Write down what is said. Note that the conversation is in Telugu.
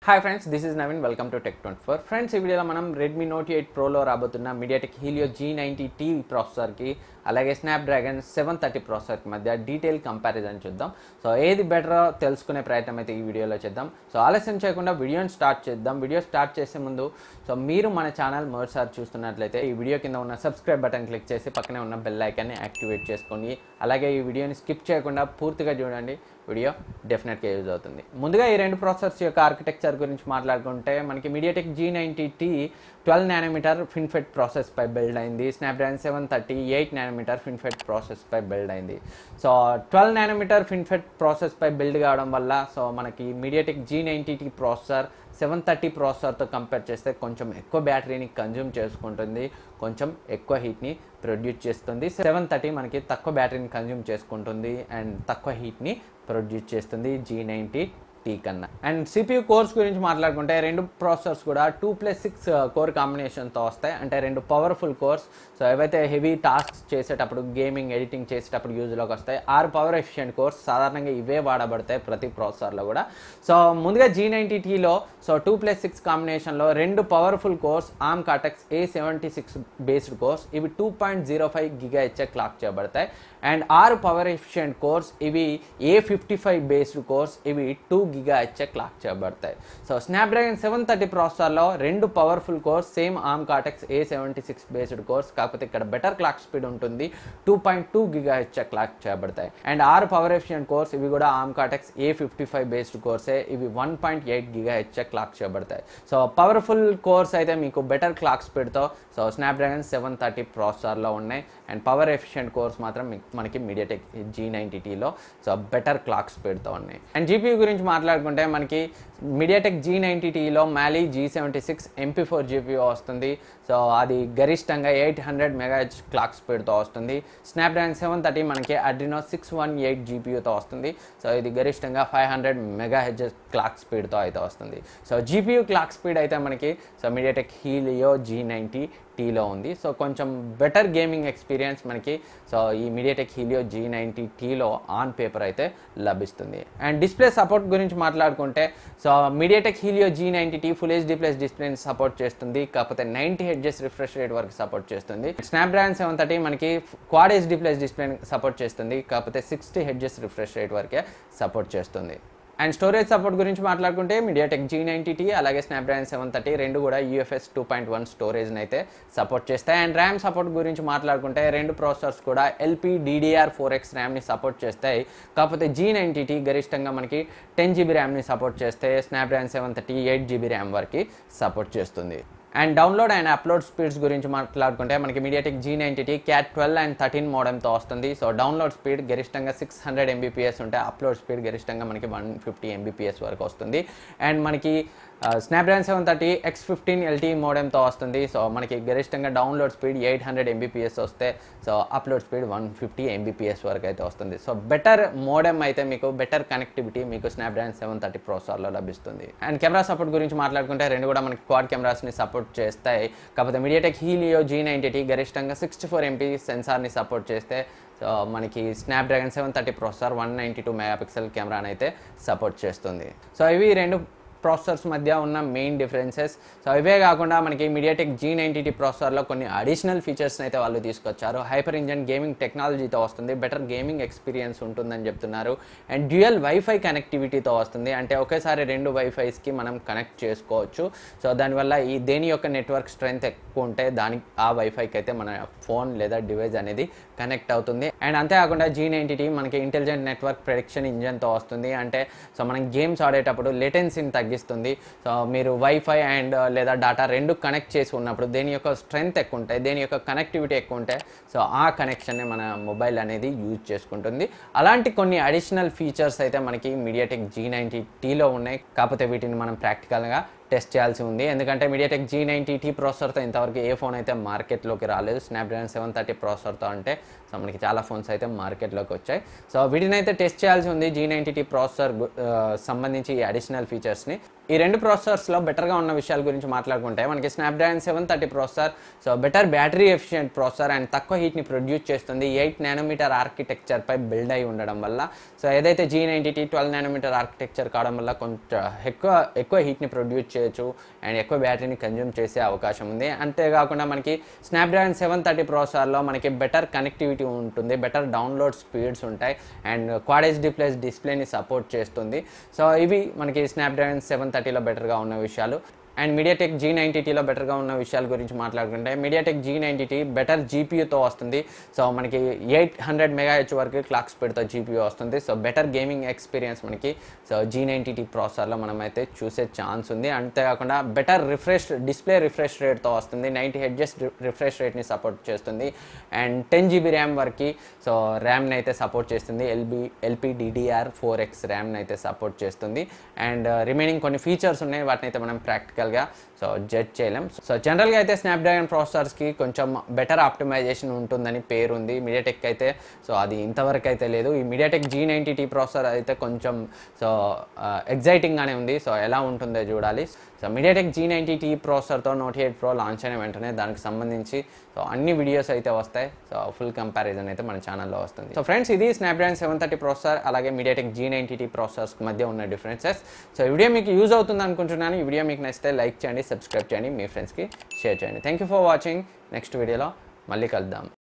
hi friends this is Naveen welcome to tech twenty four friends ఈ వీడియోలో మనం రెడ్మీ నోట్ ఎయిట్ ప్రోలో రాబోతున్న MediaTek Helio G ninety T ప్రాసెసర్కి అలాగే స్నాప్డ్రాగన్ సెవెన్ థర్టీ ప్రాసెసర్కి మధ్య డీటెయిల్ కంపారిజన్ చూద్దాం సో ఏది బెటరో తెలుసుకునే ప్రయత్నం అయితే ఈ వీడియోలో చేద్దాం సో ఆలస్యం చేయకుండా వీడియోని స్టార్ట్ చేద్దాం వీడియో స్టార్ట్ చేసే ముందు సో మీరు మన ఛానల్ మొదటిసారి చూస్తున్నట్లయితే ఈ వీడియో కింద ఉన్న సబ్స్క్రైబ్ బటన్ క్లిక్ చేసి పక్కనే ఉన్న బెల్ ఐకాన్ని యాక్టివేట్ చేసుకోండి అలాగే ఈ వీడియోని స్కిప్ చేయకుండా పూర్తిగా చూడండి వీడియో డెఫినెట్గా యూజ్ అవుతుంది ముందుగా ఈ రెండు ప్రాసెసర్స్ యొక్క ఆర్కిటెక్చర్ గురించి మాట్లాడుకుంటే మనకి MediaTek G ninety T twelve nanometre FinFET process పై బిల్డ్ అయింది Snapdragon seven thirty eight nanometre FinFET process పై బిల్డ్ అయింది so twelve nanometre FinFET process పై బిల్డ్ కావడం వల్ల సో మనకి MediaTek G ninety T processor seven thirty ప్రాసెసర్తో కంపేర్ చేస్తే కొంచెం ఎక్కువ బ్యాటరీని కన్జ్యూమ్ చేసుకుంటుంది కొంచెం ఎక్కువ హీట్ని ప్రొడ్యూస్ చేస్తుంది సెవెన్ థర్టీ మనకి తక్కువ బ్యాటరీని కన్జ్యూమ్ చేసుకుంటుంది అండ్ తక్కువ హీట్ని ప్రొడ్యూస్ చేస్తుంది జీ నైంటీ టీ కన్నా అండ్ సిపియూ కోర్స్ గురించి మాట్లాడుకుంటే రెండు ప్రాసెసర్స్ కూడా టూ ప్లస్ సిక్స్ కోర్ కాంబినేషన్తో వస్తాయి అంటే రెండు పవర్ఫుల్ కోర్స్ సో ఏవైతే హెవీ టాస్క్స్ చేసేటప్పుడు గేమింగ్ ఎడిటింగ్ చేసేటప్పుడు యూజ్లోకి వస్తాయి ఆరు పవర్ ఎఫిషియెంట్ కోర్స్ సాధారణంగా ఇవే వాడబడతాయి ప్రతి ప్రాసెసర్లో కూడా సో ముందుగా జీ నైంటీ టీలో సో టూ ప్లస్ సిక్స్ కాంబినేషన్లో రెండు powerful cores ARM Cortex A seventy six based cores ఇవి two point zero five giga హెచ్ఏ క్లాక్ చేయబడతాయి అండ్ ఆరు పవర్ ఎఫిషియెంట్ కోర్స్ ఇవి A fifty five based cores ఇవి టూ గిగా హెచ్ఏ క్లాక్ చేయబడతాయి సో స్నాప్డ్రాగన్ సెవెన్ థర్టీ ప్రాసెసర్లో రెండు పవర్ఫుల్ కోర్స్ same ARM Cortex A seventy six based cores కాకపోతే ఇక్కడ బెటర్ క్లాక్ స్పీడ్ ఉంటుంది టూ పాయింట్ టూ గిగా హెచ్ఏ క్లాక్ చేయబడతాయి అండ్ ఆరు పవర్ ఎఫిషియెంట్ కోర్స్ ఇవి కూడా ARM Cortex A fifty five based కోర్సే ఇవి వన్ పాయింట్ ఎయిట్ గిగా హెచ్ఏ క్లాక్ చేయబడతాయి సో పవర్ఫుల్ కోర్స్ అయితే మీకు బెటర్ క్లాక్ స్పీడ్తో సో స్నాప్డ్రాగన్ సెవెన్ థర్టీ ప్రాసెసర్లో ఉన్నాయి అండ్ పవర్ ఎఫిషియెంట్ కోర్స్ మాత్రం మీ- మనకి మీడియాటెక్ జీ నైంటీ టీలో సో బెటర్ క్లాక్ స్పీడ్తో ఉన్నాయి అండ్ జీపీ గురించి మాట్లాడుకుంటే మనకి మీడియాటెక్ జీ నైంటీ టీలో Mali G seventy six MP four GPU వస్తుంది సో అది గరిష్టంగా ఎయిట్ హండ్రెడ్ మెగాహెచ్ క్లాక్ స్పీడ్తో వస్తుంది స్నాప్డ్రాగన్ సెవెన్ థర్టీ మనకి అడ్రినో సిక్స్ వన్ ఎయిట్ జీపీయూతో వస్తుంది సో ఇది గరిష్టంగా ఫైవ్ హండ్రెడ్ మెగాహెచ్ క్లాక్ స్పీడ్తో అయితే వస్తుంది సో జీపీయూ క్లాక్ స్పీడ్ అయితే మనకి so MediaTek Helio G ninety టీలో ఉంది సో కొంచెం బెటర్ గేమింగ్ ఎక్స్పీరియన్స్ మనకి సో ఈ మీడియాటెక్ హీలియో జీ నైంటీ టీలో ఆన్ పేపర్ అయితే లభిస్తుంది అండ్ డిస్ప్లే సపోర్ట్ గురించి మాట్లాడుకుంటే so MediaTek Helio G ninety T full HD plus డిస్ప్లేని సపోర్ట్ చేస్తుంది కాకపోతే నైంటీ హెడ్జెస్ రిఫ్రెష్ రేట్ వరకు సపోర్ట్ చేస్తుంది స్నాప్డ్రాగన్ సెవెన్ థర్టీ మనకి క్వాడ్ హెచ్డీ ప్లస్ డిస్ప్లేని సపోర్ట్ చేస్తుంది కాకపోతే సిక్స్టీ హెడ్జెస్ రిఫ్రెష్ రేట్ వరకే సపోర్ట్ చేస్తుంది అండ్ స్టోరేజ్ సపోర్ట్ గురించి మాట్లాడుకుంటే మీడియాటెక్ జీ నైంటీ టీ అలాగే స్నాప్డ్రాగన్ సెవెన్ థర్టీ రెండు కూడా యూఎఫ్ఎస్ టూ పాయింట్ వన్ స్టోరేజ్ని అయితే సపోర్ట్ చేస్తాయి అండ్ ర్యామ్ సపోర్ట్ గురించి మాట్లాడుకుంటే రెండు ప్రాసెసర్స్ కూడా ఎల్పీ డీడీఆర్ ఫోర్ ఎక్స్ ర్యామ్ని సపోర్ట్ చేస్తాయి కాకపోతే జీ నైంటీ టీ గరిష్టంగా మనకి టెన్ జీబీ ర్యామ్ని సపోర్ట్ చేస్తే Snapdragon seven thirty eight GB RAM వరకు సపోర్ట్ చేస్తుంది and download and upload speeds గురించి మాట్లాడుకుంటే మనకి MediaTek G ninety cat twelve and thirteen మోడమ్తో వస్తుంది సో డౌన్లోడ్ స్పీడ్ గరిష్టంగా సిక్స్ హండ్రెడ్ ఎంబీపీఎస్ ఉంటే అప్లోడ్ స్పీడ్ గరిష్టంగా మనకి వన్ ఫిఫ్టీ ఎంబీపీఎస్ వరకు వస్తుంది అండ్ మనకి Snapdragon seven thirty X fifteen LT మోడెంతో వస్తుంది సో మనకి గరిష్టంగా download speed eight hundred Mbps వస్తే so upload speed one fifty Mbps వరకు అయితే వస్తుంది సో బెటర్ మోడెమ్ అయితే మీకు బెటర్ కనెక్టివిటీ మీకు స్నాప్డ్రాగన్ సెవెన్ థర్టీ ప్రాసెసర్లో లభిస్తుంది అండ్ కెమెరా సపోర్ట్ గురించి మాట్లాడుకుంటే రెండు కూడా మనకి క్వాడ్ కెమెరాస్ని సపోర్ట్ చేస్తాయి కాకపోతే మీడియాటెక్ హీలియో జీ నైంటీ గరిష్టంగా సిక్స్టీ ఫోర్ ఎంపీ సెన్సార్ని సపోర్ట్ చేస్తే సో మనకి Snapdragon seven thirty processor one ninety two megapixel కెమెరాని అయితే సపోర్ట్ చేస్తుంది సో ఇవి రెండు ప్రాసెసర్స్ మధ్య ఉన్న మెయిన్ డిఫరెన్సెస్ సో ఇవే కాకుండా మనకి మీడియాటెక్ జీ నైంటీ ప్రాసెసర్లో కొన్ని అడిషనల్ ఫీచర్స్ని అయితే వాళ్ళు తీసుకొచ్చారు హైపర్ ఇంజన్ గేమింగ్ టెక్నాలజీతో వస్తుంది బెటర్ గేమింగ్ ఎక్స్పీరియన్స్ ఉంటుందని చెప్తున్నారు అండ్ డ్యూయల్ వైఫై కనెక్టివిటీతో వస్తుంది అంటే ఒకేసారి రెండు వైఫైస్కి మనం కనెక్ట్ చేసుకోవచ్చు సో దానివల్ల ఈ దేని యొక్క నెట్వర్క్ స్ట్రెంగ్త్ ఎక్కువ ఉంటే దానికి ఆ వైఫైకి అయితే మన ఫోన్ లేదా డివైస్ అనేది కనెక్ట్ అవుతుంది అండ్ అంతేకాకుండా జీ నైంటీ మనకి ఇంటెలిజెంట్ నెట్వర్క్ ప్రెడిక్షన్ ఇంజన్తో వస్తుంది అంటే సో మనం గేమ్స్ ఆడేటప్పుడు లేటెన్సీని తగ్గిస్తుంది సో మీరు వైఫై అండ్ లేదా డేటా రెండు కనెక్ట్ చేసి ఉన్నప్పుడు దేని యొక్క స్ట్రెంగ్త్ ఎక్కువ ఉంటాయి దేని యొక్క కనెక్టివిటీ ఎక్కువ ఉంటే సో ఆ కనెక్షన్ని మన మొబైల్ అనేది యూజ్ చేసుకుంటుంది అలాంటి కొన్ని అడిషనల్ ఫీచర్స్ అయితే మనకి మీడియాటెక్ జీ నైంటీ టీలో ఉన్నాయి కాకపోతే వీటిని మనం ప్రాక్టికల్గా టెస్ట్ చేయాల్సి ఉంది ఎందుకంటే మీడియాటెక్ జీ నైంటీ టీ ప్రాసెసర్తో ఇంతవరకు ఏ ఫోన్ అయితే మార్కెట్లోకి రాలేదు స్నాప్డ్రాగన్ సెవెన్ థర్టీ ప్రాసెసర్తో అంటే సో మనకి చాలా ఫోన్స్ అయితే మార్కెట్లోకి వచ్చాయి సో వీటిని అయితే టెస్ట్ చేయాల్సి ఉంది జీ నైంటీ టీ ప్రాసెసర్ సంబంధించి ఈ అడిషనల్ ఫీచర్స్ని ఈ రెండు ప్రాసెసర్స్లో బెటర్గా ఉన్న విషయాల గురించి మాట్లాడుకుంటే మనకి Snapdragon seven thirty processor so better battery efficient processor and తక్కువ హీట్ని ప్రొడ్యూస్ చేస్తుంది ఎయిట్ నానోమీటర్ ఆర్కిటెక్చర్పై బిల్డ్ అయి ఉండడం వల్ల సో ఏదైతే G ninety T twelve nanometre architecture కావడం వల్ల కొంచెం ఎక్కువ ఎక్కువ హీట్ని ప్రొడ్యూస్ చేయొచ్చు అండ్ ఎక్కువ బ్యాటరీని కన్జ్యూమ్ చేసే అవకాశం ఉంది అంతేకాకుండా మనకి స్నాప్డ్రాగన్ సెవెన్ థర్టీ ప్రాసెసర్లో మనకి బెటర్ కనెక్టివిటీ ఉంటుంది బెటర్ డౌన్లోడ్ స్పీడ్స్ ఉంటాయి అండ్ క్వాడ్ హెచ్డి ప్లస్ డిస్ప్లేని సపోర్ట్ చేస్తుంది సో ఇవి మనకి స్నాప్డ్రాగన్ సెవెన్ థర్టీలో బెటర్గా ఉన్న విషయాలు అండ్ మీడియాటెక్ జీ నైంటీటీలో బెటర్గా ఉన్న విషయాల గురించి మాట్లాడుకుంటే మీడియాటెక్ జీ నైంటీటీ బెటర్ జీపీయూతో వస్తుంది సో మనకి ఎయిట్ హండ్రెడ్ మెగా హెచ్ వరకు క్లాక్ స్పీడ్తో జీపీయూ వస్తుంది సో బెటర్ గేమింగ్ ఎక్స్పీరియన్స్ మనకి సో జీ నైంటీటీ ప్రాసెసర్లో మనం అయితే చూసే ఛాన్స్ ఉంది అంతేకాకుండా బెటర్ రిఫ్రెష్ డిస్ప్లే రిఫ్రెష్ రేట్తో వస్తుంది నైంటీ హెడ్జెస్ రిఫ్రెష్ రేట్ని సపోర్ట్ చేస్తుంది అండ్ టెన్ జీబీ ర్యామ్ వరకు సో ర్యామ్ని అయితే సపోర్ట్ చేస్తుంది LB LP DDR four X ర్యామ్ని అయితే సపోర్ట్ చేస్తుంది అండ్ రిమైనింగ్ కొన్ని ఫీచర్స్ ఉన్నాయి వాటిని అయితే మనం ప్రాక్టికల్గా సో జడ్జ్ చేయలేం సో జనరల్గా అయితే స్నాప్డ్రాగన్ ప్రాసెసర్స్కి కొంచెం బెటర్ ఆప్టిమైజేషన్ ఉంటుందని పేరు ఉంది మీడియాటెక్ అయితే సో అది ఇంతవరకు అయితే లేదు ఈ MediaTek G ninety T processor అయితే కొంచెం సో ఎగ్జైటింగ్గానే ఉంది సో ఎలా ఉంటుందో చూడాలి so MediaTek G ninety T ప్రాసెసర్తో నోట్ ఎయిట్ ప్రో లాంచ్ అయిన వెంటనే దానికి సంబంధించి సో అన్ని వీడియోస్ అయితే వస్తాయి సో ఫుల్ కంపారిజన్ అయితే మన ఛానల్లో వస్తుంది సో ఫ్రెండ్స్ ఇది స్నాప్డ్రాగన్ సెవెన్ థర్టీ ప్రాసెసర్ అలాగే MediaTek G ninety T processors మధ్య ఉన్న డిఫరెన్సెస్ సో ఈ వీడియో మీకు యూజ్ అవుతుంది అనుకుంటున్నాను ఈ వీడియో మీకు నచ్చితే లైక్ చేయండి సబ్స్క్రైబ్ చేయండి మీ ఫ్రెండ్స్కి షేర్ చేయండి thank you for watching next వీడియోలో మళ్ళీ కలుద్దాం